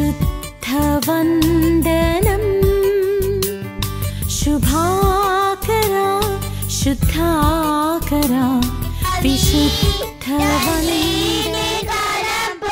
शुद्धवन्दनं शुभाकरा शुद्धाकरा विशुद्धवन्दनं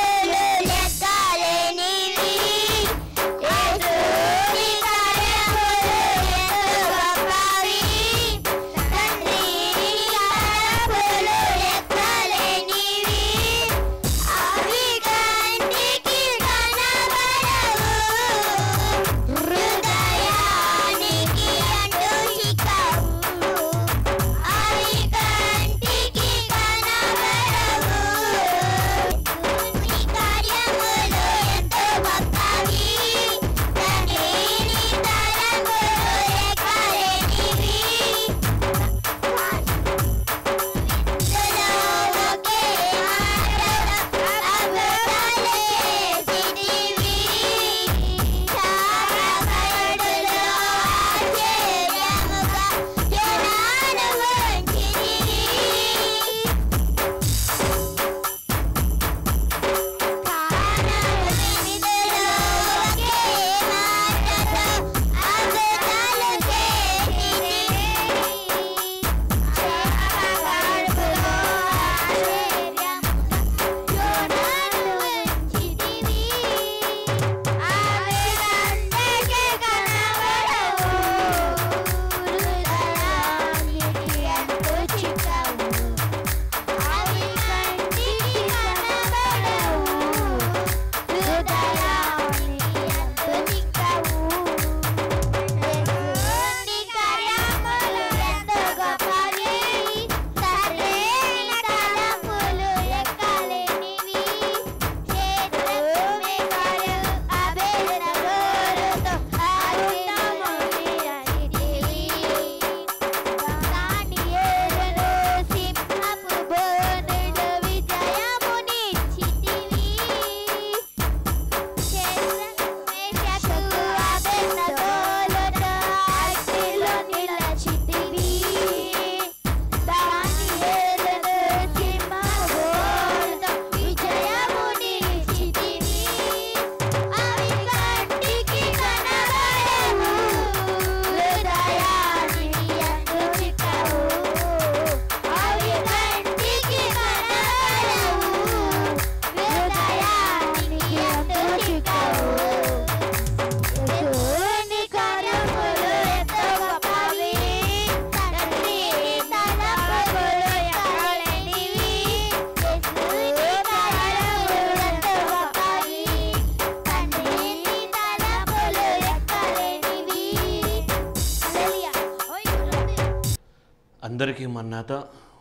అందరికీ మన్నాత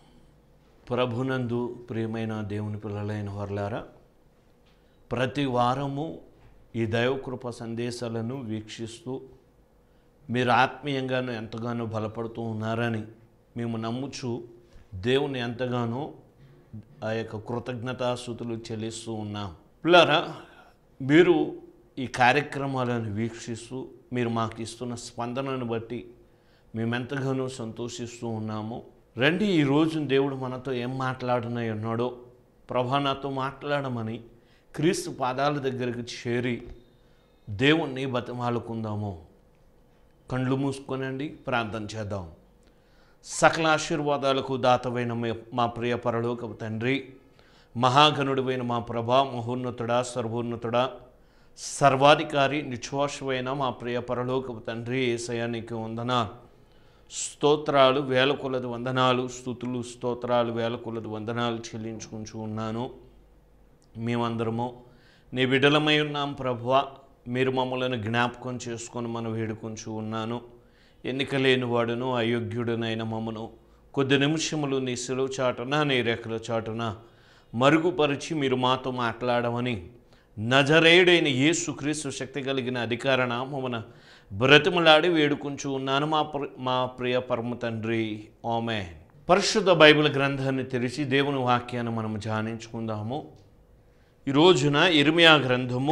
ప్రభునందు ప్రియమైన దేవుని పిల్లలైన వర్లారా ప్రతి వారము ఈ దైవకృప సందేశాలను వీక్షిస్తూ మీరు ఆత్మీయంగాను ఎంతగానో బలపడుతూ ఉన్నారని మేము నమ్ముచు దేవుని ఎంతగానో ఆ యొక్క కృతజ్ఞతాస్థుతులు చెల్లిస్తూ ఉన్నాం పిల్లరా మీరు ఈ కార్యక్రమాలను వీక్షిస్తూ మీరు మాకు ఇస్తున్న స్పందనను బట్టి మేమెంతగానో సంతోషిస్తూ ఉన్నాము రండి ఈ రోజు దేవుడు మనతో ఏం మాట్లాడనై ఉన్నాడో ప్రభా నాతో మాట్లాడమని క్రీస్తు పాదాల దగ్గరికి చేరి దేవుణ్ణి బతిమాలుకుందాము కళ్ళు మూసుకొనండి ప్రార్థన చేద్దాం సకల ఆశీర్వాదాలకు దాతవైన మే- మా ప్రియ పరలోకపు తండ్రి మహాగణుడివైన మా ప్రభా మహోన్నతుడా సర్వోన్నతుడా సర్వాధికారి నిశ్వాసమైన మా ప్రియ పరలోకపు తండ్రి ఏసయానికి వందనా స్తోత్రాలు వేల కొలది వందనాలు స్థుతులు స్తోత్రాలు వేల కొలది వందనాలు చెల్లించుకుంటూ ఉన్నాను మేమందరము నీ బిడ్డలమై ఉన్నాం ప్రభువ మీరు మమ్మల్ని జ్ఞాపకం చేసుకొని మనం వేడుకొంచు ఉన్నాను ఎన్నిక లేని వాడును అయోగ్యుడనైన మమ్మను కొద్ది నిమిషములు నీ సెలవు చాటున నీ రెక్కల చాటున మరుగుపరిచి మీరు మాతో మాట్లాడమని నజరేయుడైన యేసుక్రీస్తు శక్తి కలిగిన అధికార నామమున బ్రతిమలాడి వేడుకుంటూ ఉన్నాను మా ప్ర మా ప్రియ పరమ తండ్రి ఆమె పరిశుద్ధ బైబిల్ గ్రంథాన్ని తెరిచి దేవుని వాక్యాన్ని మనం ధ్యానించుకుందాము ఈ రోజున ఇర్మియా గ్రంథము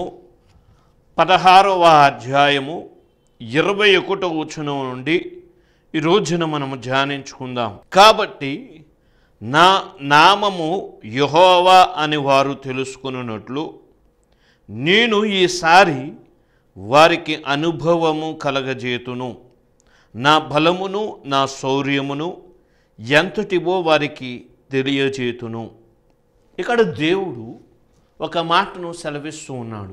పదహారవ అధ్యాయము ఇరవై ఒకటో వచనం నుండి ఈ రోజున మనము ధ్యానించుకుందాం కాబట్టి నా నామము యహోవా అని వారు తెలుసుకున్నట్లు నేను ఈసారి వారికి అనుభవము కలగజేతును నా బలమును నా శౌర్యమును ఎంతటివో వారికి తెలియజేతును ఇక్కడ దేవుడు ఒక మాటను సెలవిస్తూ ఉన్నాడు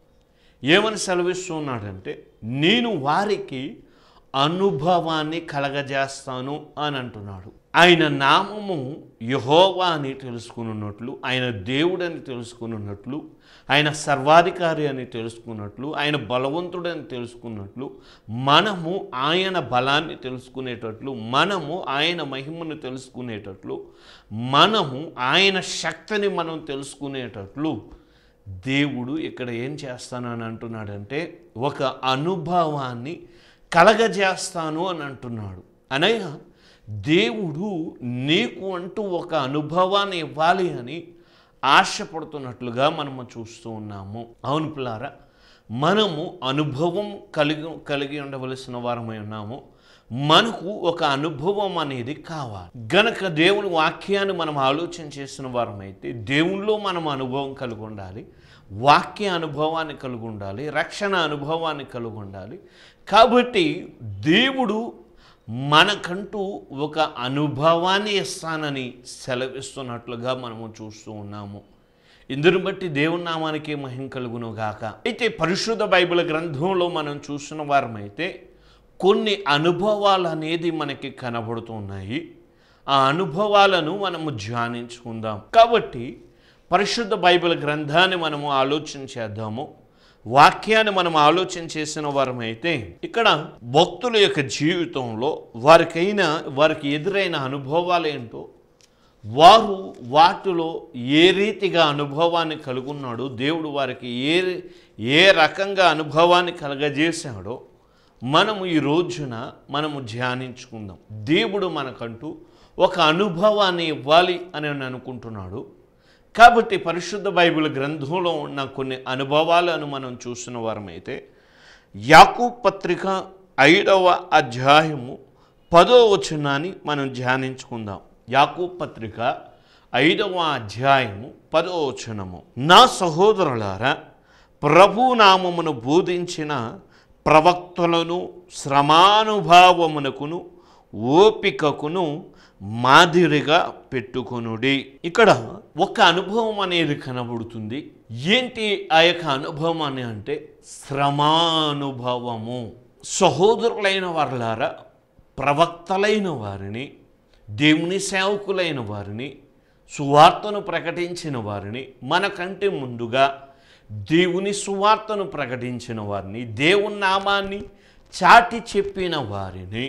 ఏమని సెలవిస్తూ ఉన్నాడంటే నేను వారికి అనుభవాన్ని కలగజేస్తాను అని అంటున్నాడు ఆయన నామము యహోవా అని తెలుసుకున్నట్లు ఆయన దేవుడని తెలుసుకున్నట్లు ఆయన సర్వాధికారి అని తెలుసుకున్నట్లు ఆయన బలవంతుడని తెలుసుకున్నట్లు మనము ఆయన బలాన్ని తెలుసుకునేటట్లు మనము ఆయన మహిమను తెలుసుకునేటట్లు మనము ఆయన శక్తిని మనం తెలుసుకునేటట్లు దేవుడు ఇక్కడ ఏం చేస్తానని అంటున్నాడంటే ఒక అనుభవాన్ని కలగజేస్తాను అని అంటున్నాడు అనయ్య దేవుడు నీకు అంటూ ఒక అనుభవాన్ని ఇవ్వాలి అని ఆశపడుతున్నట్లుగా మనము చూస్తూ ఉన్నాము అవును పిల్లారా మనము అనుభవం కలిగి కలిగి ఉండవలసిన వారమై ఉన్నాము మనకు ఒక అనుభవం అనేది కావాలి గనక దేవుని వాక్యాన్ని మనం ఆలోచన చేసిన వారమైతే దేవునిలో మనం అనుభవం కలిగి ఉండాలి వాక్య అనుభవాన్ని కలిగి ఉండాలి రక్షణ అనుభవాన్ని కలిగి ఉండాలి కాబట్టి దేవుడు మనకంటూ ఒక అనుభవాన్ని ఇస్తానని సెలవిస్తున్నట్లుగా మనము చూస్తూ ఉన్నాము ఇందుని బట్టి దేవుని నామానికి మహిం కలుగును గాక అయితే పరిశుద్ధ బైబిల్ గ్రంథంలో మనం చూసిన వారమైతే కొన్ని అనుభవాలు అనేది మనకి కనబడుతున్నాయి ఆ అనుభవాలను మనము ధ్యానించుకుందాం కాబట్టి పరిశుద్ధ బైబిల్ గ్రంథాన్ని మనము ఆలోచన చేద్దాము వాక్యాన్ని మనం ఆలోచన చేసిన వారమైతే ఇక్కడ భక్తుల యొక్క జీవితంలో వారికైనా వారికి ఎదురైన అనుభవాలు ఏంటో వారు వాటిలో ఏ రీతిగా అనుభవాన్ని కలుగున్నాడో దేవుడు వారికి ఏ ఏ రకంగా అనుభవాన్ని కలగజేశాడో మనము ఈ రోజున మనము ధ్యానించుకుందాం దేవుడు మనకంటూ ఒక అనుభవాన్ని ఇవ్వాలి అని నేను అనుకుంటున్నాడు కాబట్టి పరిశుద్ధ బైబిల్ గ్రంథంలో ఉన్న కొన్ని అనుభవాలను మనం చూసిన వారమైతే యాకూ పత్రిక ఐదవ అధ్యాయము పదో వచనాన్ని మనం ధ్యానించుకుందాం యాకూ పత్రిక ఐదవ అధ్యాయము పదో వచనము నా సహోదరులారా ప్రభు నామమును బోధించిన ప్రవక్తలను శ్రమానుభావమునకును ఓపికకును మాదిరిగా పెట్టుకొనుడి ఇక్కడ ఒక అనుభవం అనేది కనబడుతుంది ఏంటి ఆ యొక్క అనుభవం అని అంటే శ్రమానుభవము సహోదరులైన వారులారా ప్రవక్తలైన వారిని దేవుని సేవకులైన వారిని సువార్తను ప్రకటించిన వారిని మనకంటే ముందుగా దేవుని సువార్తను ప్రకటించిన వారిని దేవుని నామాన్ని చాటి చెప్పిన వారిని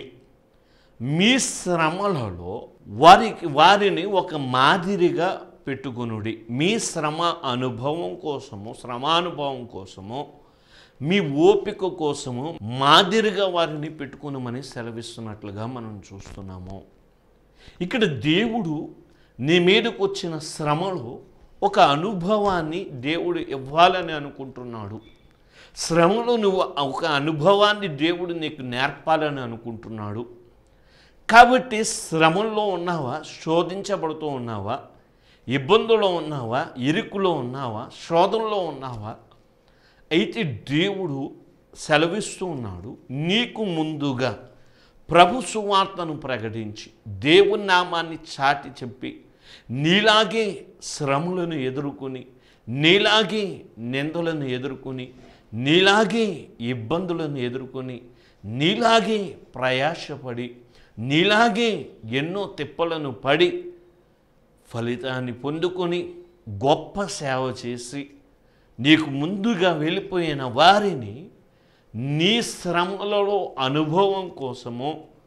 మీ శ్రమలలో వారికి వారిని ఒక మాదిరిగా పెట్టుకునుడి మీ శ్రమ అనుభవం కోసము శ్రమానుభవం కోసము మీ ఓపిక కోసము మాదిరిగా వారిని పెట్టుకునమని సెలవిస్తున్నట్లుగా మనం చూస్తున్నాము ఇక్కడ దేవుడు నీ మీదకు వచ్చిన శ్రమలో ఒక అనుభవాన్ని దేవుడు ఇవ్వాలని అనుకుంటున్నాడు శ్రమలో నువ్వు ఒక అనుభవాన్ని దేవుడు నీకు నేర్పాలని అనుకుంటున్నాడు కాబట్టి శ్రమంలో ఉన్నావా శోధించబడుతూ ఉన్నావా ఇబ్బందులో ఉన్నావా ఇరుకులో ఉన్నావా శోధనలో ఉన్నావా అయితే దేవుడు సెలవిస్తూ ఉన్నాడు నీకు ముందుగా ప్రభు సువార్తను ప్రకటించి దేవుని నామాన్ని చాటి చెప్పి నీలాగే శ్రమలను ఎదుర్కొని నీలాగే నిందలను ఎదుర్కొని నీలాగే ఇబ్బందులను ఎదుర్కొని నీలాగే ప్రయాసపడి నీలాగే ఎన్నో తిప్పలను పడి ఫలితాన్ని పొందుకొని గొప్ప సేవ చేసి నీకు ముందుగా వెళ్ళిపోయిన వారిని నీ శ్రమలలో అనుభవం కోసము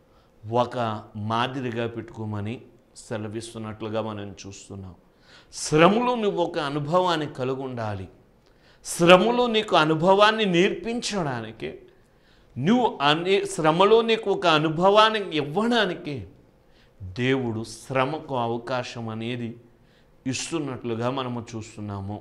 ఒక మాదిరిగా పెట్టుకోమని సెలవిస్తున్నట్లుగా మనం చూస్తున్నాం శ్రమలో నువ్వు ఒక అనుభవాన్ని కలిగి ఉండాలి శ్రమలో నీకు అనుభవాన్ని నేర్పించడానికి నువ్వు అనే శ్రమలో నీకు ఒక అనుభవాన్ని ఇవ్వడానికి దేవుడు శ్రమకు అవకాశం అనేది ఇస్తున్నట్లుగా మనము చూస్తున్నాము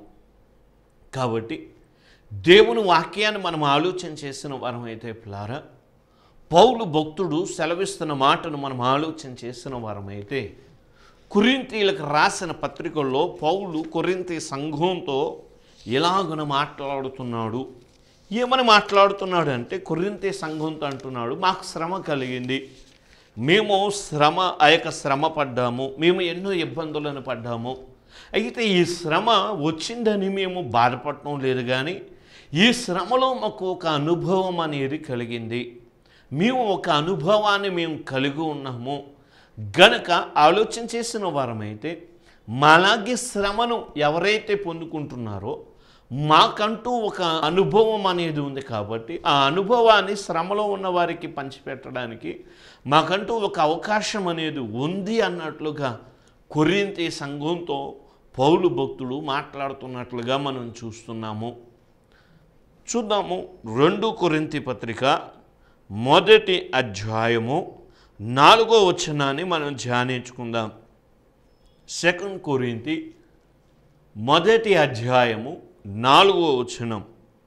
కాబట్టి దేవుని వాక్యాన్ని మనం ఆలోచన చేసిన వారమైతే పిల్లారా పౌలు భక్తుడు సెలవిస్తున్న మాటను మనం ఆలోచన చేసిన వారమైతే కురింతీలకు రాసిన పత్రికల్లో పౌలు కొరింతి సంఘంతో ఎలాగున మాట్లాడుతున్నాడు ఏమని మాట్లాడుతున్నాడు అంటే కొరింతే సంఘంతో అంటున్నాడు మాకు శ్రమ కలిగింది మేము శ్రమ ఆ యొక్క శ్రమ పడ్డాము మేము ఎన్నో ఇబ్బందులను పడ్డాము అయితే ఈ శ్రమ వచ్చిందని మేము బాధపడటం లేదు కానీ ఈ శ్రమలో మాకు ఒక అనుభవం అనేది కలిగింది మేము ఒక అనుభవాన్ని మేము కలిగి ఉన్నాము గనక ఆలోచన చేసిన వారమైతే మాలాగే శ్రమను ఎవరైతే పొందుకుంటున్నారో మాకంటూ ఒక అనుభవం అనేది ఉంది కాబట్టి ఆ అనుభవాన్ని శ్రమలో ఉన్న వారికి పంచిపెట్టడానికి మాకంటూ ఒక అవకాశం అనేది ఉంది అన్నట్లుగా కొరింతి సంఘంతో పౌలు భక్తుడు మాట్లాడుతున్నట్లుగా మనం చూస్తున్నాము చూద్దాము రెండు కొరింతి పత్రిక మొదటి అధ్యాయము నాలుగో వచనాన్ని మనం ధ్యానించుకుందాం సెకండ్ కొరింతి మొదటి అధ్యాయము నాలుగో వచనం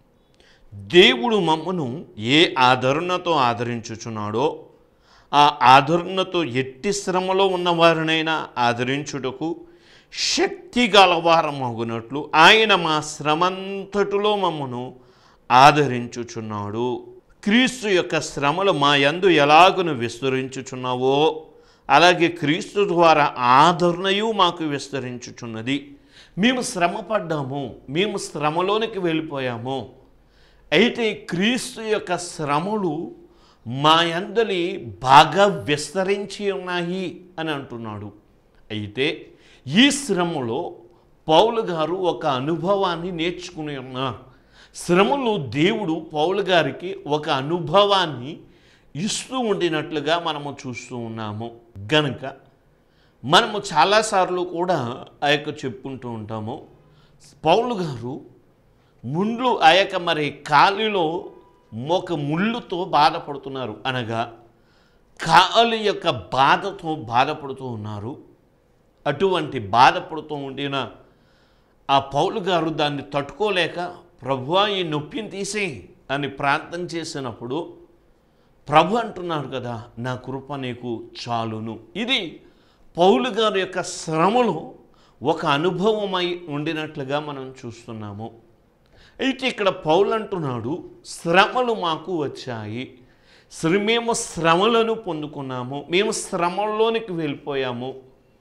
దేవుడు మమ్మను ఏ ఆదరణతో ఆదరించుచున్నాడో ఆ ఆదరణతో ఎట్టి శ్రమలో ఉన్నవారినైనా ఆదరించుటకు శక్తి గలవారమగునట్లు ఆయన మా శ్రమంతటిలో మమ్మను ఆదరించుచున్నాడు క్రీస్తు యొక్క శ్రమలు మా యందు ఎలాగును విస్తరించుచున్నావో అలాగే క్రీస్తు ద్వారా ఆదరణయు మాకు విస్తరించుచున్నది మేము శ్రమ పడ్డాము మేము శ్రమలోనికి వెళ్ళిపోయాము అయితే క్రీస్తు యొక్క శ్రమలు మా యందలి బాగా విస్తరించి ఉన్నాయి అని అంటున్నాడు అయితే ఈ శ్రమలో పౌలు గారు ఒక అనుభవాన్ని నేర్చుకుని ఉన్నారు శ్రమలో దేవుడు పౌలు గారికి ఒక అనుభవాన్ని ఇస్తూ ఉండినట్లుగా మనము చూస్తూ ఉన్నాము గనుక మనము చాలాసార్లు కూడా ఆ యొక్క చెప్పుకుంటూ ఉంటాము పౌలు గారు ముండ్లు ఆ యొక్క మరి కాలిలో ఒక ముళ్ళుతో బాధపడుతున్నారు అనగా కాలు యొక్క బాధతో బాధపడుతూ ఉన్నారు అటువంటి బాధపడుతూ ఉండిన ఆ పౌలు గారు దాన్ని తట్టుకోలేక ప్రభువా ఈ నొప్పిని తీసేయి అని ప్రార్థన చేసినప్పుడు ప్రభు అంటున్నారు కదా నా కృప నీకు చాలును ఇది పౌలు గారి యొక్క శ్రమలో ఒక అనుభవమై ఉండినట్లుగా మనం చూస్తున్నాము అయితే ఇక్కడ పౌలు అంటున్నాడు శ్రమలు మాకు వచ్చాయి శ్ర- మేము శ్రమలను పొందుకున్నాము మేము శ్రమల్లోనికి వెళ్ళిపోయాము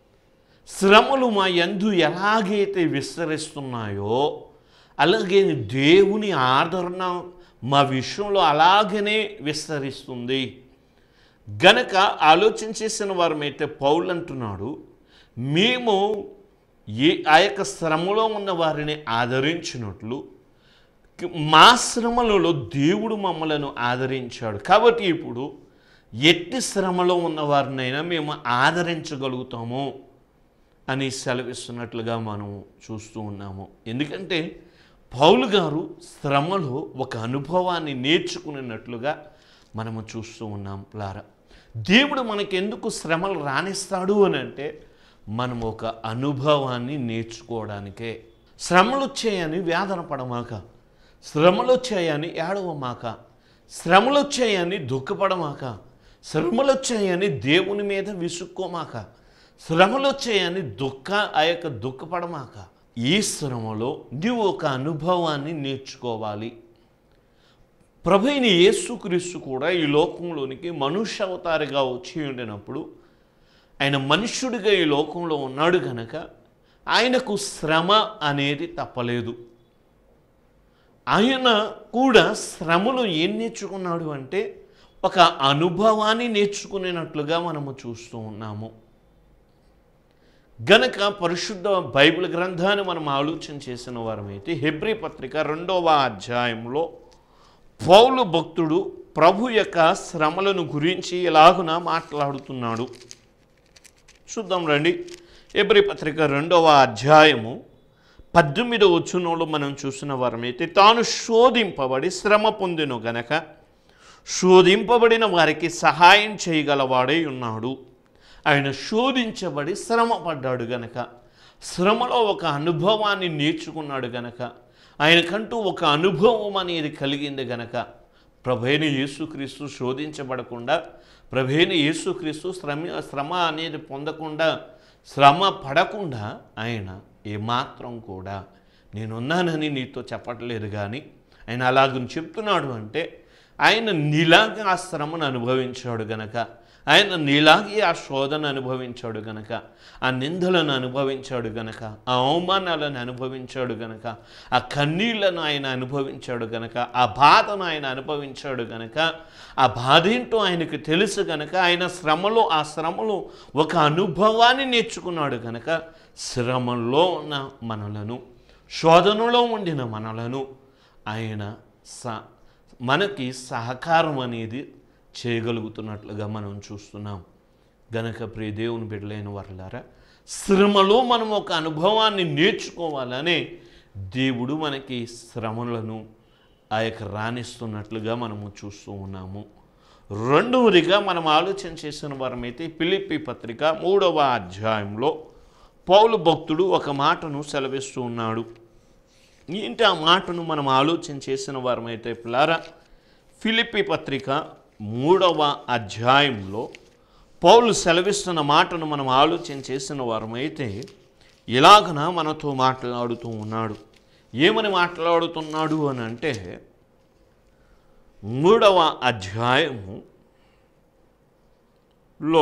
శ్రమలు మా యందు ఎలాగైతే విస్తరిస్తున్నాయో అలాగే దేవుని ఆదరణ మా విషయంలో అలాగనే విస్తరిస్తుంది గనక ఆలోచన చేసిన వారమైతే పౌలు అంటున్నాడు మేము ఏ ఆ యొక్క శ్రమలో ఉన్న వారిని ఆదరించినట్లు మా శ్రమలలో దేవుడు మమ్మలను ఆదరించాడు కాబట్టి ఇప్పుడు ఎట్టి శ్రమలో ఉన్న వారినైనా మేము ఆదరించగలుగుతాము అని సెలవిస్తున్నట్లుగా మనం చూస్తూ ఉన్నాము ఎందుకంటే పౌలు గారు శ్రమలో ఒక అనుభవాన్ని నేర్చుకున్నట్లుగా మనము చూస్తూ ఉన్నాం ప్లారా దేవుడు మనకెందుకు శ్రమలు రాణిస్తాడు అని అంటే మనం ఒక అనుభవాన్ని నేర్చుకోవడానికే శ్రమలు వచ్చాయని వేదన పడమాక శ్రమలు వచ్చాయని ఏడవమాక శ్రమలు వచ్చాయని దుఃఖపడమాక శ్రమలు వచ్చాయని దేవుని మీద విసుక్కోమాక శ్రమలు వచ్చాయని దుఃఖ ఆ యొక్క దుఃఖపడమాక ఈ శ్రమలో నీవు ఒక అనుభవాన్ని నేర్చుకోవాలి ప్రభు అయిన యేసుక్రీస్తు కూడా ఈ లోకంలోనికి మనుష్య అవతారిగా వచ్చి ఉండినప్పుడు ఆయన మనుష్యుడిగా ఈ లోకంలో ఉన్నాడు కనుక ఆయనకు శ్రమ అనేది తప్పలేదు ఆయన కూడా శ్రమలు ఏం నేర్చుకున్నాడు అంటే ఒక అనుభవాన్ని నేర్చుకునేటట్లుగా మనము చూస్తూ ఉన్నాము గనక పరిశుద్ధ బైబిల్ గ్రంథాన్ని మనం ఆలోచన చేసిన వారమైతే హెబ్రి పత్రిక రెండవ అధ్యాయంలో పౌలు భక్తుడు ప్రభు యొక్క శ్రమలను గురించి ఎలాగున మాట్లాడుతున్నాడు చూద్దాం రండి ఎబ్రి పత్రిక రెండవ అధ్యాయము పద్దెనిమిదవ వచ్చునోళ్ళు మనం చూసిన వారమైతే తాను శోధింపబడి శ్రమ పొందిను గనక శోధింపబడిన వారికి సహాయం చేయగలవాడై ఉన్నాడు ఆయన శోధించబడి శ్రమ పడ్డాడు గనక శ్రమలో ఒక అనుభవాన్ని నేర్చుకున్నాడు గనక ఆయనకంటూ ఒక అనుభవం అనేది కలిగింది గనక ప్రభైన యేసుక్రీస్తు శోధించబడకుండా ప్రభైన యేసుక్రీస్తు శ్రమ శ్రమ అనేది పొందకుండా శ్రమ పడకుండా ఆయన ఏమాత్రం కూడా నేనున్నానని నీతో చెప్పట్లేదు కానీ ఆయన అలాగని చెప్తున్నాడు అంటే ఆయన నీలాగే ఆ శ్రమను అనుభవించాడు గనక ఆయన నీలాగే ఆ శోధన అనుభవించాడు గనక ఆ నిందలను అనుభవించాడు గనక ఆ అవమానాలను అనుభవించాడు గనక ఆ కన్నీళ్లను ఆయన అనుభవించాడు గనక ఆ బాధను ఆయన అనుభవించాడు గనక ఆ బాధ ఏంటో ఆయనకు తెలుసు గనక ఆయన శ్రమలో ఆ శ్రమలో ఒక అనుభవాన్ని నేర్చుకున్నాడు గనక శ్రమలో ఉన్న మనలను శోధనలో ఉండిన మనలను ఆయన స మనకి సహకారం అనేది చేయగలుగుతున్నట్లుగా మనం చూస్తున్నాం గనక ప్రియ దేవుని బిడ్డలైన వర్లారా శ్రమలో మనం ఒక అనుభవాన్ని నేర్చుకోవాలనే దేవుడు మనకి శ్రమలను ఆ యొక్క రాణిస్తున్నట్లుగా మనము చూస్తూ ఉన్నాము రెండవదిగా మనం ఆలోచన చేసిన వారమైతే పిలిపి పత్రిక మూడవ అధ్యాయంలో పౌలు భక్తుడు ఒక మాటను సెలవిస్తూ ఉన్నాడు ఏంటి ఆ మాటను మనం ఆలోచన చేసిన వారమైతే పిల్లారా ఫిలిప్పి పత్రిక మూడవ అధ్యాయంలో పౌలు సెలవిస్తున్న మాటను మనం ఆలోచన చేసిన వారమైతే ఇలాగన మనతో మాట్లాడుతూ ఉన్నాడు ఏమని మాట్లాడుతున్నాడు అని అంటే మూడవ అధ్యాయము లో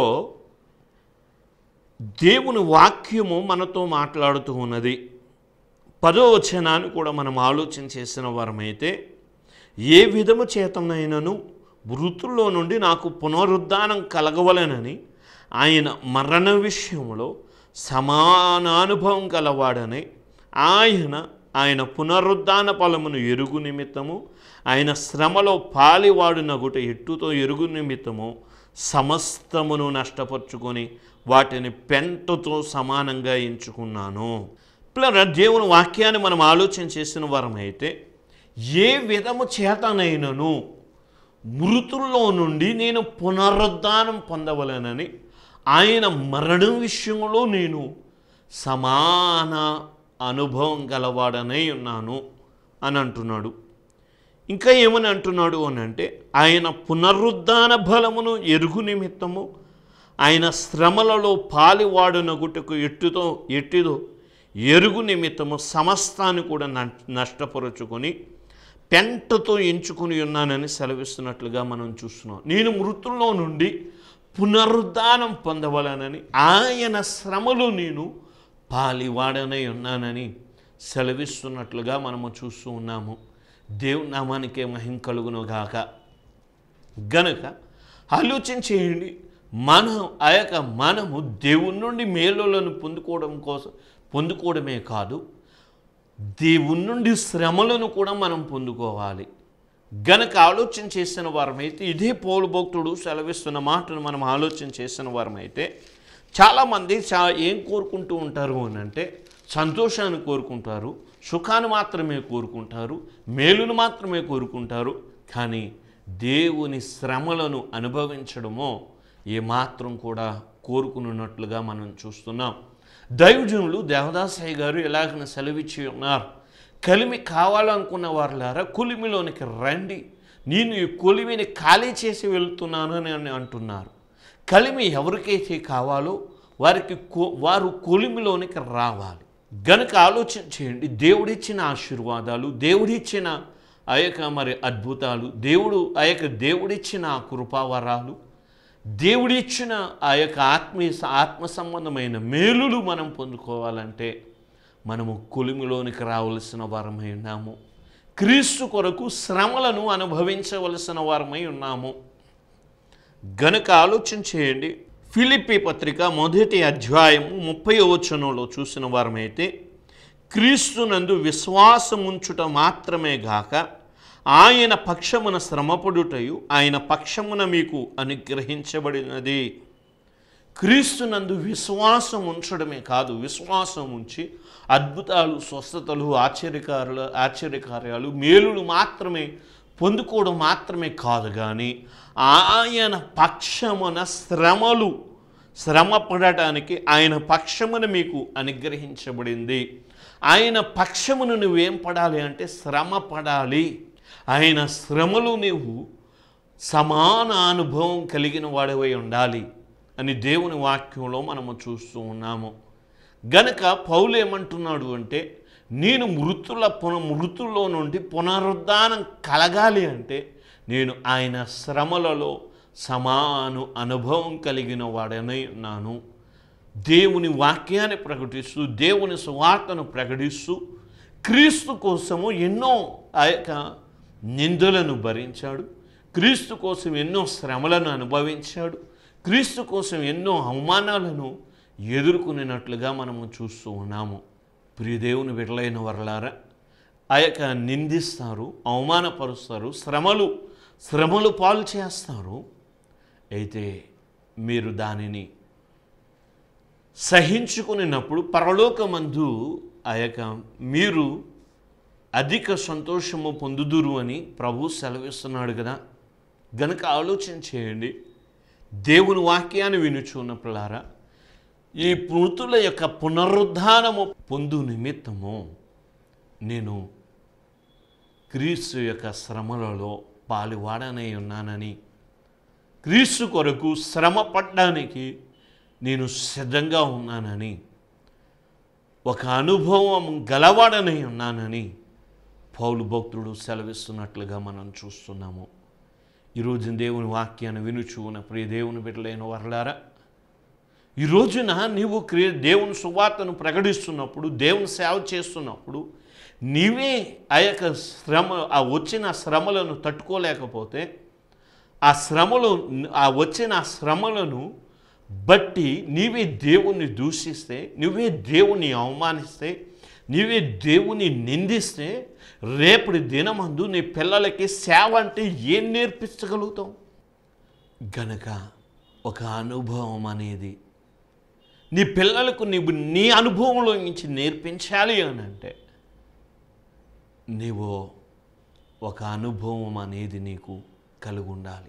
దేవుని వాక్యము మనతో మాట్లాడుతూ ఉన్నది పదో వచనాన్ని కూడా మనం ఆలోచన చేసిన వారమైతే ఏ విధము చేతనైనను మృతుల్లో నుండి నాకు పునరుద్ధానం కలగవలనని ఆయన మరణ విషయంలో సమానానుభవం కలవాడని ఆయన ఆయన పునరుద్ధాన ఫలమును ఎరుగు నిమిత్తము ఆయన శ్రమలో పాలివాడునగుట ఎట్టుతో ఎరుగు నిమిత్తము సమస్తమును నష్టపరుచుకొని వాటిని పెంటతో సమానంగా ఎంచుకున్నాను పిల్లల దేవుని వాక్యాన్ని మనం ఆలోచన చేసిన వారమైతే ఏ విధము చేతనైనను మృతుల్లో నుండి నేను పునరుద్ధానం పొందవలనని ఆయన మరణం విషయంలో నేను సమాన అనుభవం గలవాడనై ఉన్నాను అని అంటున్నాడు ఇంకా ఏమని అంటున్నాడు అని అంటే ఆయన పునరుద్ధాన బలమును ఎరుగు నిమిత్తము ఆయన శ్రమలలో పాలివాడునగుటకు ఎట్టుతో ఎట్టిదో ఎరుగు నిమిత్తము సమస్తాన్ని కూడా న- నష్టపరుచుకొని పెంటతో ఎంచుకుని ఉన్నానని సెలవిస్తున్నట్లుగా మనం చూస్తున్నాం నేను మృతుల్లో నుండి పునరుద్ధానం పొందవలనని ఆయన శ్రమలో నేను పాలివాడనై ఉన్నానని సెలవిస్తున్నట్లుగా మనము చూస్తూ ఉన్నాము దేవుని నామానికే మహిం కలుగును గాక గనుక ఆలోచన చేయండి మనం ఆ యొక్క మనము దేవుని నుండి మేలులను పొందుకోవడం కోసం పొందుకోవడమే కాదు దేవుని నుండి శ్రమలను కూడా మనం పొందుకోవాలి గనక ఆలోచన చేసిన వారమైతే ఇదే పౌలు భక్తుడు సెలవిస్తున్న మాటను మనం ఆలోచన చేసిన వారమైతే చాలామంది చా ఏం కోరుకుంటూ ఉంటారు అని అంటే సంతోషాన్ని కోరుకుంటారు సుఖాన్ని మాత్రమే కోరుకుంటారు మేలును మాత్రమే కోరుకుంటారు కానీ దేవుని శ్రమలను అనుభవించడమో ఏమాత్రం కూడా కోరుకున్నట్లుగా మనం చూస్తున్నాం దైవజనులు దేవదాసయ్య గారు ఎలాగన సెలవిచ్చి ఉన్నారు కలిమి కావాలనుకున్న వారులారా కొలిమిలోనికి రండి నేను ఈ కొలిమిని ఖాళీ చేసి వెళ్తున్నాను అని అంటున్నారు కలిమి ఎవరికైతే కావాలో వారికి కొ- వారు కొలిమిలోనికి రావాలి గనుక ఆలోచన చేయండి దేవుడిచ్చిన ఆశీర్వాదాలు దేవుడిచ్చిన ఆ యొక్క మరి అద్భుతాలు దేవుడు ఆ యొక్క దేవుడిచ్చిన ఆ కృపావరాలు దేవుడిచ్చిన ఆ యొక్క ఆత్మీయ ఆత్మ సంబంధమైన మేలులు మనం పొందుకోవాలంటే మనము కొలిమిలోనికి రావలసిన వారమై ఉన్నాము క్రీస్తు కొరకు శ్రమలను అనుభవించవలసిన వారమై ఉన్నాము గనుక ఆలోచన చేయండి ఫిలిప్పి పత్రిక మొదటి అధ్యాయము ముప్పై వచనంలో చూసిన వారమైతే క్రీస్తునందు విశ్వాసముంచుట మాత్రమే గాక ఆయన పక్షమున శ్రమపడుటయు ఆయన పక్షమున మీకు అనుగ్రహించబడినది క్రీస్తునందు విశ్వాసం ఉంచడమే కాదు విశ్వాసం ఉంచి అద్భుతాలు స్వస్థతలు ఆశ్చర్యకారులు ఆశ్చర్యకార్యాలు మేలులు మాత్రమే పొందుకోవడం మాత్రమే కాదు కానీ ఆయన పక్షమున శ్రమలు శ్రమ పడటానికి ఆయన పక్షమున మీకు అనుగ్రహించబడింది ఆయన పక్షమును నువ్వేం పడాలి అంటే శ్రమ పడాలి ఆయన శ్రమలు నువ్వు సమాన అనుభవం కలిగిన వాడివై ఉండాలి అని దేవుని వాక్యంలో మనము చూస్తూ ఉన్నాము గనక పౌలు ఏమంటున్నాడు అంటే నేను మృతుల పున మృతుల్లో నుండి పునరుద్ధానం కలగాలి అంటే నేను ఆయన శ్రమలలో సమాను అనుభవం కలిగిన వాడనై ఉన్నాను దేవుని వాక్యాన్ని ప్రకటిస్తూ దేవుని సువార్తను ప్రకటిస్తూ క్రీస్తు కోసము ఎన్నో ఆ యొక్క నిందలను భరించాడు క్రీస్తు కోసం ఎన్నో శ్రమలను అనుభవించాడు క్రీస్తు కోసం ఎన్నో అవమానాలను ఎదుర్కొనినట్లుగా మనము చూస్తూ ఉన్నాము ప్రియ దేవుని బిడ్డలైన వరలారా ఆ యొక్క నిందిస్తారు అవమానపరుస్తారు శ్రమలు శ్రమలు పాలు చేస్తారు అయితే మీరు దానిని సహించుకున్నప్పుడు పరలోకమందు ఆ యొక్క మీరు అధిక సంతోషము పొందుదురు అని ప్రభు సెలవిస్తున్నాడు కదా గనుక ఆలోచన చేయండి దేవుని వాక్యాన్ని వినుచున్న పిల్లారా ఈ మృతుల యొక్క పునరుద్ధానము పొందు నిమిత్తము నేను క్రీస్తు యొక్క శ్రమలలో పాలువాడనై ఉన్నానని క్రీస్తు కొరకు శ్రమ పడ్డానికి నేను సిద్ధంగా ఉన్నానని ఒక అనుభవం గలవాడనై ఉన్నానని పౌలు భక్తుడు సెలవిస్తున్నట్లుగా మనం చూస్తున్నాము ఈరోజు దేవుని వాక్యాన్ని వినుచు ఉన్న ప్రియ దేవుని బిడ్డలైన వరలారా ఈ రోజున నీవు క్రియ దేవుని సువార్తను ప్రకటిస్తున్నప్పుడు దేవుని సేవ చేస్తున్నప్పుడు నీవే ఆ యొక్క శ్రమ ఆ వచ్చిన శ్రమలను తట్టుకోలేకపోతే ఆ శ్రమలు ఆ వచ్చిన ఆ శ్రమలను బట్టి నీవే దేవుణ్ణి దూషిస్తే నువ్వే దేవుని అవమానిస్తే నీవే దేవుని నిందిస్తే రేపటి దినమందు నీ పిల్లలకి సేవ అంటే ఏం నేర్పించగలుగుతావు గనక ఒక అనుభవం అనేది నీ పిల్లలకు నీవు నీ అనుభవంలో నుంచి నేర్పించాలి అని అంటే నీవు ఒక అనుభవం అనేది నీకు కలిగి ఉండాలి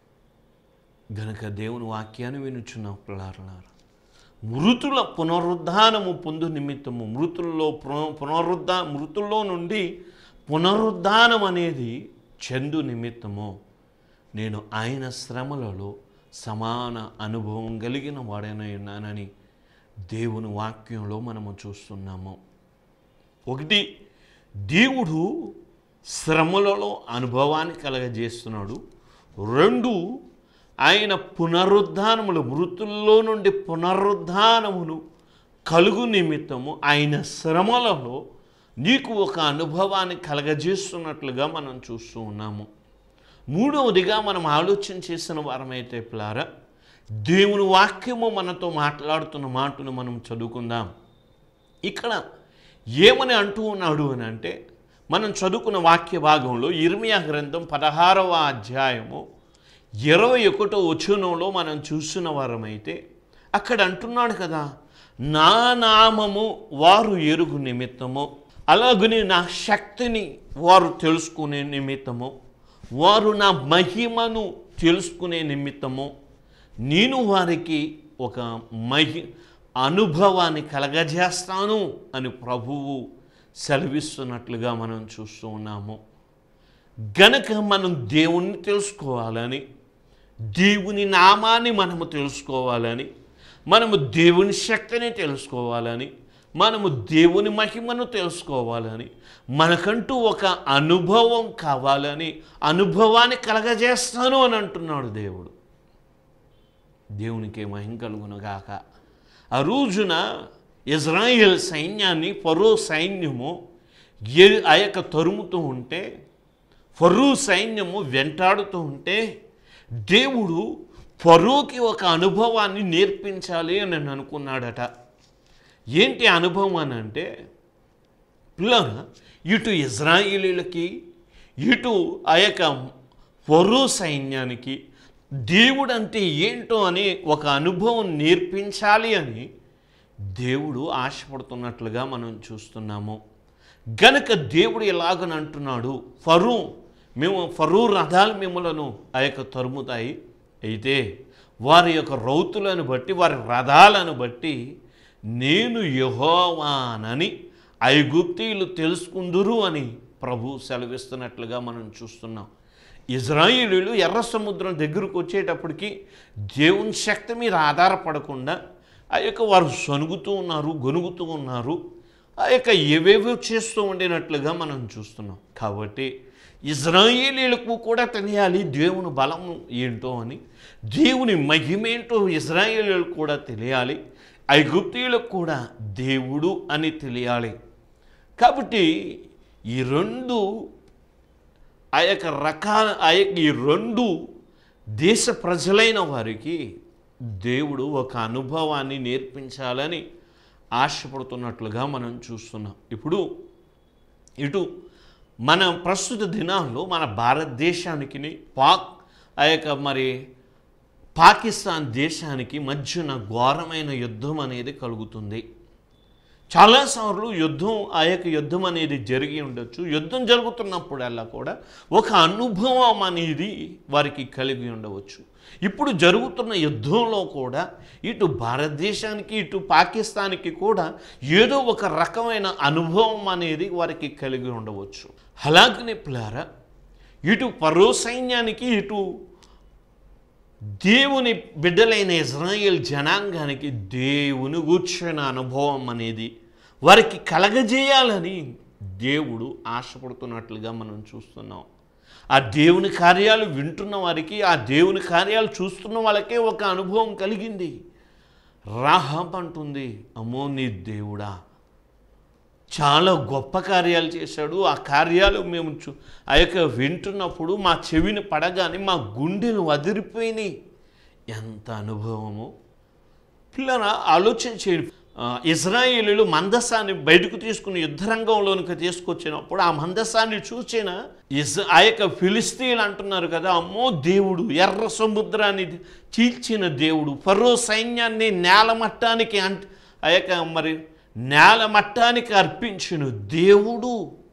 గనక దేవుని వాక్యాన్ని వినుచున్న పిల్లారలారా మృతుల పునరుద్ధానము పొందు నిమిత్తము మృతుల్లో పున- పునరుద్ధా మృతుల్లో నుండి పునరుద్ధానం అనేది చెందు నిమిత్తము నేను ఆయన శ్రమలలో సమాన అనుభవం కలిగిన వాడైనా ఉన్నానని దేవుని వాక్యంలో మనము చూస్తున్నాము ఒకటి దేవుడు శ్రమలలో అనుభవాన్ని కలగజేస్తున్నాడు రెండు ఆయన పునరుద్ధానములు మృతుల్లో నుండి పునరుద్ధానమును కలుగు నిమిత్తము ఆయన శ్రమలలో నీకు ఒక అనుభవాన్ని కలగజేస్తున్నట్లుగా మనం చూస్తూ ఉన్నాము మూడవదిగా మనం ఆలోచన చేసిన వారమైతే పిల్లారా దేవుని వాక్యము మనతో మాట్లాడుతున్న మాటను మనం చదువుకుందాం ఇక్కడ ఏమని అంటూ ఉన్నాడు అని అంటే మనం చదువుకున్న వాక్య భాగంలో ఇర్మియా గ్రంథం పదహారవ అధ్యాయము ఇరవై ఒకటో వచనంలో మనం చూసిన వారమైతే అక్కడ అంటున్నాడు కదా నా నామము వారు ఎరుగు నిమిత్తము అలాగని నా శక్తిని వారు తెలుసుకునే నిమిత్తము వారు నా మహిమను తెలుసుకునే నిమిత్తము నేను వారికి ఒక మహి అనుభవాన్ని కలగజేస్తాను అని ప్రభువు సెలవిస్తున్నట్లుగా మనం చూస్తూ ఉన్నాము గనక మనం దేవుణ్ణి తెలుసుకోవాలని దేవుని నామాన్ని మనము తెలుసుకోవాలని మనము దేవుని శక్తిని తెలుసుకోవాలని మనము దేవుని మహిమను తెలుసుకోవాలని మనకంటూ ఒక అనుభవం కావాలని అనుభవాన్ని కలగజేస్తాను అని అంటున్నాడు దేవుడు దేవునికి మహిమ కలుగునుగాక ఆ రోజున ఇజ్రాయిల్ సైన్యాన్ని ఫరో సైన్యము ఏ ఆ యొక్క తరుముతూ ఉంటే ఫరో సైన్యము వెంటాడుతూ ఉంటే దేవుడు ఫరోకి ఒక అనుభవాన్ని నేర్పించాలి అని నేను అనుకున్నాడట ఏంటి అనుభవం అని అంటే పిల్లల ఇటు ఇజ్రాయిలీలకి ఇటు ఆ యొక్క ఫరో సైన్యానికి దేవుడు అంటే ఏంటో అని ఒక అనుభవం నేర్పించాలి అని దేవుడు ఆశపడుతున్నట్లుగా మనం చూస్తున్నాము గనక దేవుడు ఎలాగని అంటున్నాడు ఫరూ మేము ఫరూ రథాలు మిమ్మలను ఆ యొక్క తరుముతాయి అయితే వారి యొక్క రౌతులను బట్టి వారి రథాలను బట్టి నేను యహోవానని ఐగుప్తీయులు తెలుసుకుందురు అని ప్రభు సెలవిస్తున్నట్లుగా మనం చూస్తున్నాం ఇజ్రాయిలీలు ఎర్ర సముద్రం దగ్గరకు వచ్చేటప్పటికి దేవుని శక్తి మీద ఆధారపడకుండా ఆ యొక్క వారు సనుగుతూ ఉన్నారు గొనుగుతూ ఉన్నారు ఆ యొక్క ఏవేవో చేస్తూ ఉండినట్లుగా మనం చూస్తున్నాం కాబట్టి ఇజ్రాయేలీలకు కూడా తెలియాలి దేవుని బలము ఏంటో అని దేవుని మహిమేంటో ఇజ్రాయేలీలకు కూడా తెలియాలి ఐగుప్తీయులకు కూడా దేవుడు అని తెలియాలి కాబట్టి ఈ రెండు ఆ యొక్క రకాల ఆ యొక్క ఈ రెండు దేశ ప్రజలైన వారికి దేవుడు ఒక అనుభవాన్ని నేర్పించాలని ఆశపడుతున్నట్లుగా మనం చూస్తున్నాం ఇప్పుడు ఇటు మన ప్రస్తుత దినాల్లో మన భారతదేశానికి పాక్ ఆ యొక్క మరి పాకిస్తాన్ దేశానికి మధ్యన ఘోరమైన యుద్ధం అనేది కలుగుతుంది చాలాసార్లు యుద్ధం ఆ యొక్క యుద్ధం అనేది జరిగి ఉండొచ్చు యుద్ధం జరుగుతున్నప్పుడల్లా కూడా ఒక అనుభవం అనేది వారికి కలిగి ఉండవచ్చు ఇప్పుడు జరుగుతున్న యుద్ధంలో కూడా ఇటు భారతదేశానికి ఇటు పాకిస్తాన్కి కూడా ఏదో ఒక రకమైన అనుభవం అనేది వారికి కలిగి ఉండవచ్చు అలాగనే ప్లారా ఇటు పరో సైన్యానికి ఇటు దేవుని బిడ్డలైన ఇజ్రాయేల్ జనాంగానికి దేవుని కూర్చున్న అనుభవం అనేది వారికి కలగజేయాలని దేవుడు ఆశపడుతున్నట్లుగా మనం చూస్తున్నాం ఆ దేవుని కార్యాలు వింటున్న వారికి ఆ దేవుని కార్యాలు చూస్తున్న వాళ్ళకే ఒక అనుభవం కలిగింది రాహబ్ అంటుంది అమ్మో నీ దేవుడా చాలా గొప్ప కార్యాలు చేశాడు ఆ కార్యాలు మేము చూ ఆ యొక్క వింటున్నప్పుడు మా చెవిని పడగానే మా గుండెలు వదిలిపోయినాయి ఎంత అనుభవము పిల్లల ఆలోచన చేయండి ఆ, ఇజ్రాయేలీలు మందసాన్ని బయటకు తీసుకుని యుద్ధరంగంలోనికి తీసుకొచ్చినప్పుడు ఆ మందసాన్ని చూసిన ఇజ్ ఆ యొక్క ఫిలిస్తీన్లు అంటున్నారు కదా అమ్మో దేవుడు ఎర్ర సముద్రాన్ని చీల్చిన దేవుడు ఫరో సైన్యాన్ని నేలమట్టానికి అంట ఆ యొక్క మరి నేల మట్టానికి అర్పించిన దేవుడు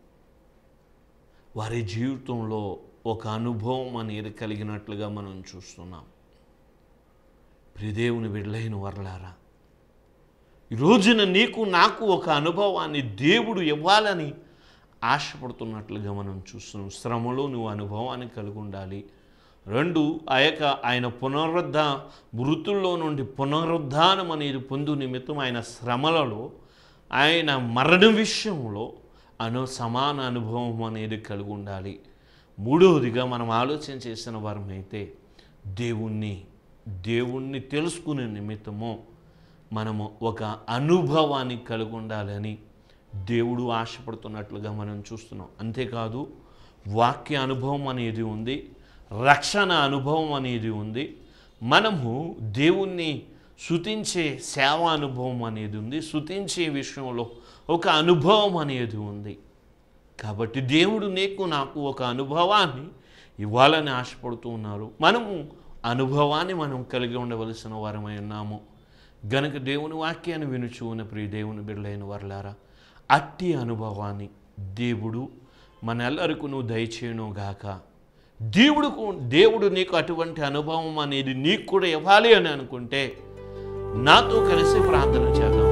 వారి జీవితంలో ఒక అనుభవం అనేది కలిగినట్లుగా మనం చూస్తున్నాం ప్రిదేవుని బిడ్డలైన వరలారా ఈ రోజున నీకు నాకు ఒక అనుభవాన్ని దేవుడు ఇవ్వాలని ఆశపడుతున్నట్లుగా మనం చూస్తున్నాం శ్రమలో నువ్వు అనుభవాన్ని కలిగి ఉండాలి రెండు ఆ యొక్క ఆయన పునరుద్ధ మృతుల్లో నుండి పునరుద్ధానం అనేది పొందు నిమిత్తం ఆయన శ్రమలలో ఆయన మరణ విషయంలో అను సమాన అనుభవం అనేది కలిగి ఉండాలి మూడవదిగా మనం ఆలోచన చేసిన వారమైతే దేవుణ్ణి దేవుణ్ణి తెలుసుకునే నిమిత్తము మనము ఒక అనుభవాన్ని కలిగి ఉండాలని దేవుడు ఆశపడుతున్నట్లుగా మనం చూస్తున్నాం అంతేకాదు వాక్య అనుభవం అనేది ఉంది రక్షణ అనుభవం అనేది ఉంది మనము దేవుణ్ణి శుతించే సేవ అనుభవం అనేది ఉంది శుతించే విషయంలో ఒక అనుభవం అనేది ఉంది కాబట్టి దేవుడు నీకు నాకు ఒక అనుభవాన్ని ఇవ్వాలని ఆశపడుతూ ఉన్నారు మనము అనుభవాన్ని మనం కలిగి ఉండవలసిన వారమై ఉన్నాము గనుక దేవుని వాక్యాన్ని వినుచు ఉన్న ప్రియ దేవుని బిడ్డలైన వర్లారా అట్టి అనుభవాన్ని దేవుడు మనెల్లరికీ నువ్వు దయచేయను గాక దేవుడుకు దేవుడు నీకు అటువంటి అనుభవం అనేది నీకు కూడా ఇవ్వాలి అని అనుకుంటే నాతో కలిసి ప్రార్థన చేద్దాం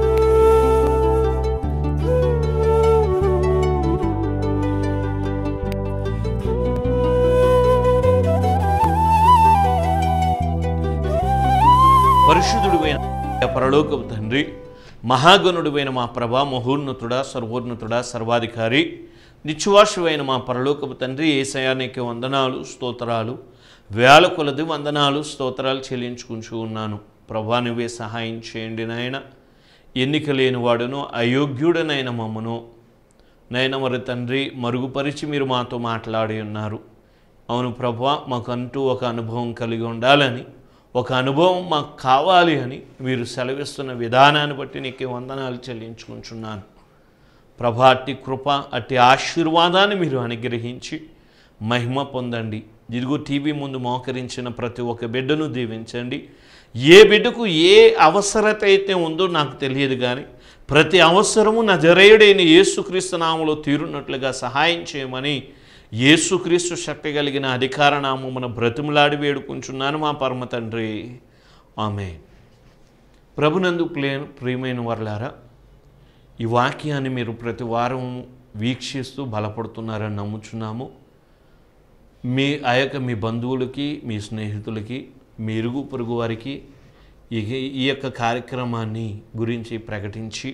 పరిశుద్ధుడువైన పరలోకపు తండ్రి మహాగణుడువైన మా ప్రభా మహోన్నతుడా సర్వోన్నతుడా సర్వాధికారి నిత్యవాసువైన మా పరలోకపు తండ్రి ఏసయానికి వందనాలు స్తోత్రాలు వేల కొలది వందనాలు స్తోత్రాలు చెల్లించుకుంటూ ఉన్నాను ప్రభా నువ్వే సహాయం చేయండి నాయన ఎన్నిక లేని వాడును అయోగ్యుడనైన మమ్మను నైనా మరి తండ్రి మరుగుపరిచి మీరు మాతో మాట్లాడి ఉన్నారు అవును ప్రభా మాకంటూ ఒక అనుభవం కలిగి ఉండాలని ఒక అనుభవం మాకు కావాలి అని మీరు సెలవిస్తున్న విధానాన్ని బట్టి నీకే వందనాలు చెల్లించుకుంటున్నాను ప్రభా అట్టి కృప అట్టి ఆశీర్వాదాన్ని మీరు అనుగ్రహించి మహిమ పొందండి ఇదిగో టీవీ ముందు మోకరించిన ప్రతి ఒక్క బిడ్డను దీవించండి ఏ బిడ్డకు ఏ అవసరత అయితే ఉందో నాకు తెలియదు కానీ ప్రతి అవసరము నజరేయుడైన యేసుక్రీస్తు నామములో తీరున్నట్లుగా సహాయం చేయమని యేసుక్రీస్తు శక్తి కలిగిన అధికార నామమున బ్రతిమలాడి వేడుకుంటున్నాను మా పరమ తండ్రి ఆమె ప్రభునందు ప్లే ప్రియమైన వర్లారా ఈ వాక్యాన్ని మీరు ప్రతి వారం వీక్షిస్తూ బలపడుతున్నారని నమ్ముచున్నాము మీ ఆ యొక్క మీ బంధువులకి మీ స్నేహితులకి మీ ఇరుగు పొరుగు వారికి ఈ ఈ యొక్క కార్యక్రమాన్ని గురించి ప్రకటించి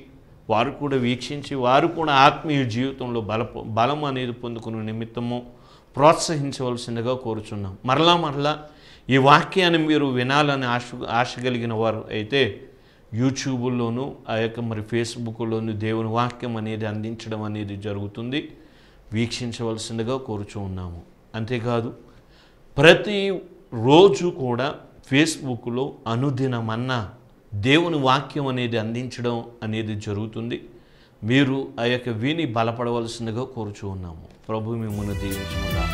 వారు కూడా వీక్షించి వారు కూడా ఆత్మీయ జీవితంలో బల బలం అనేది పొందుకునే నిమిత్తము ప్రోత్సహించవలసిందిగా కోరుచున్నాం మరలా మరలా ఈ వాక్యాన్ని మీరు వినాలని ఆశ ఆశ కలిగిన వారు అయితే యూట్యూబ్లోను ఆ యొక్క మరి ఫేస్బుక్లోను దేవుని వాక్యం అనేది అందించడం అనేది జరుగుతుంది వీక్షించవలసిందిగా కోరుచూ ఉన్నాము అంతేకాదు ప్రతి రోజు కూడా ఫేస్బుక్లో అనుదినమన్నా దేవుని వాక్యం అనేది అందించడం అనేది జరుగుతుంది మీరు ఆ యొక్క విని బలపడవలసిందిగా కోరుచూ ఉన్నాము ప్రభు మిమ్మల్ని దీవించుకుందాం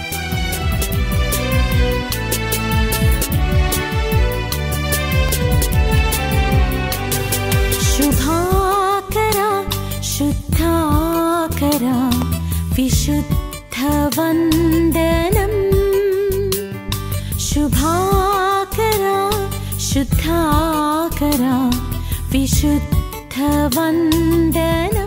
शुभाकरा शुद्धाकरा विशुद्धवन्दनम् शुभाकरा शुद्धाकरा विशुद्धवन्दनम्